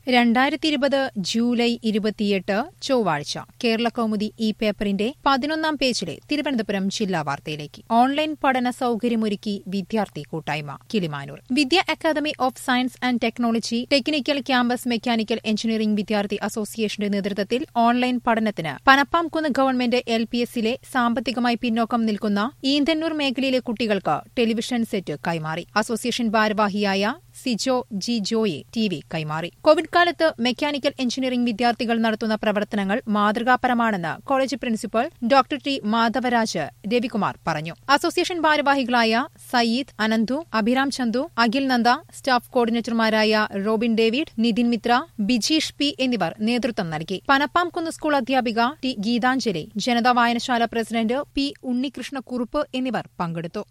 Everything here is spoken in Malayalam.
രണ്ടായിരത്തി ഇരുപത് ജൂലൈ ഇരുപത്തിയെട്ട് ചൊവ്വാഴ്ച കേരള കൗമുദി ഈ പേപ്പറിന്റെ പതിനൊന്നാം പേജിലെ തിരുവനന്തപുരം ജില്ലാ വാർത്തയിലേക്ക് ഓൺലൈൻ പഠന സൌകര്യമൊരുക്കി വിദ്യാർത്ഥി കൂട്ടായ്മ Kilimanoor Vidya academy of science and technology technical campus mechanical engineering വിദ്യാർത്ഥി അസോസിയേഷന്റെ നേതൃത്വത്തിൽ ഓൺലൈൻ പഠനത്തിന് പനപ്പാംകുന്ന് ഗവൺമെന്റ് എൽ പി എസിലെ സാമ്പത്തികമായി പിന്നോക്കം നിൽക്കുന്ന ഈന്തന്നൂർ മേഖലയിലെ കുട്ടികൾക്ക് ടെലിവിഷൻ സെറ്റ് കൈമാറി അസോസിയേഷൻ ഭാരവാഹിയായ സിജോ ജി ജോയെ ടി വി കൈമാറി കോവിഡ് കാലത്ത് മെക്കാനിക്കൽ എഞ്ചിനീയറിംഗ് വിദ്യാർത്ഥികൾ നടത്തുന്ന പ്രവർത്തനങ്ങൾ മാതൃകാപരമാണെന്ന് college principal doctor T Madhavaraj Ravikumar പറഞ്ഞു അസോസിയേഷൻ ഭാരവാഹികളായ സയ്യിദ് അനന്തു അഭിരാം ചന്തു അഖിൽ നന്ദ സ്റ്റാഫ് കോർഡിനേറ്റർമാരായ റോബിൻ ഡേവിഡ് നിതിൻ മിത്ര ബിജീഷ് പി എന്നിവർ നേതൃത്വം നൽകി പനപ്പാംകുന്ന് സ്കൂൾ അധ്യാപിക ടി ഗീതാഞ്ജലി ജനതാ വായനശാല പ്രസിഡന്റ് പി ഉണ്ണികൃഷ്ണ കുറുപ്പ് എന്നിവർ പങ്കെടുത്തു